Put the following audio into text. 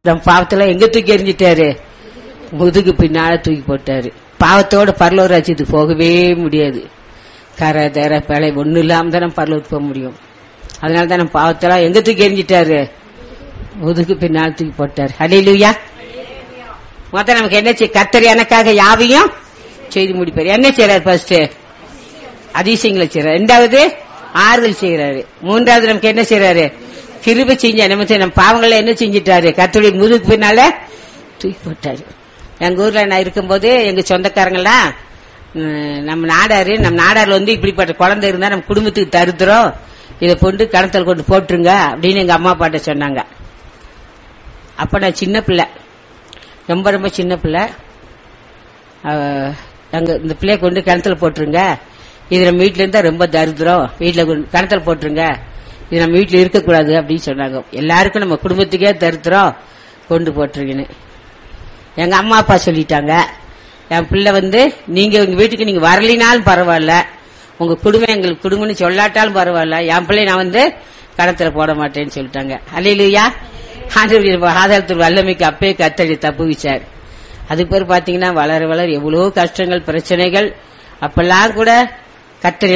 நம்ம பாவத்தெல்லாம் எங்க தூக்கி எறிஞ்சிட்டாரு முதுகு பின்னால தூக்கி போட்டாரு பாவத்தோட பரலோக ராஜ்யத்துக்கு போகவே முடியாது கரை தர பிழை ஒண்ணு இல்லாம தான் நம்ம பரலோகத்துக்கு போக முடியும் அதனால தான் நம்ம பாவத்தெல்லாம் எங்க தூக்கி எறிஞ்சிட்டாரு முதுகு பின்னால் தூக்கி போட்டாரு ஹalleluya மொத்தம் நமக்கு என்ன செய்ய கத்தர் எனக்காக யாவையும் செய்து முடிப்பாரு என்ன செய்யறாரு ஃபர்ஸ்ட் அதிசயங்களை செய்யறாரு ரெண்டாவது ஆறுதல் செய்யறாரு மூன்றாவது நமக்கு என்ன செய்யறாரு கிருபை செஞ்ச நம்ம செய்ய- நம்ம பாவங்களை என்ன செஞ்சிட்டாரு கத்தருடைய முதுகு பின்னால தூக்கி போட்டாரு எங்க ஊர்ல நான் இருக்கும்போது எங்க சொந்தக்காரங்களாம் ம், நம்ம நாடாரு நம்ம நாடார்ல வந்து இப்படிப்பட்ட குழந்தை இருந்தா நம்ம குடும்பத்துக்கு தருத்துறோம் இதை கொண்டு கணத்துல கொண்டு போட்டுருங்க அப்படின்னு எங்க அம்மா அப்பாட்ட சொன்னாங்க அப்ப நான் சின்ன பிள்ளை ரொம்ப ரொம்ப சின்ன பிள்ளை அஹ், அங்க இந்த பிள்ளைய கொண்டு கிணத்துல போட்டுருங்க இது நம்ம வீட்டுல இருந்தா ரொம்ப தரித்திரம் வீட்டுல கொண்டு- கிணத்துல போட்டுருங்க இது நம்ம வீட்டுல இருக்கக்கூடாது அப்படின்னு சொன்னாங்க எல்லாருக்கும் நம்ம குடும்பத்துக்கே தரித்திரம் கொண்டு போட்டுருங்கன்னு எங்க அம்மா அப்பா சொல்லிட்டாங்க என் பிள்ளை வந்து நீங்க உங்க வீட்டுக்கு நீங்க வரலினாலும் பரவாயில்ல உங்க குடும்பம் எங்களுக்கு குடும்பம்னு சொல்லாட்டாலும் பரவாயில்ல என் பிள்ளை நான் வந்து கடத்துல போட மாட்டேன்னு சொல்லிட்டாங்க அல்லையா ஆதாரத்தில் வல்லமைக்கு அப்பே கத்தடி தப்பு வச்சார் அது பேர் பாத்தீங்கன்னா வளர வளர எவ்வளவு கஷ்டங்கள் பிரச்சனைகள் அப்பெல்லாம் கூட கத்தர்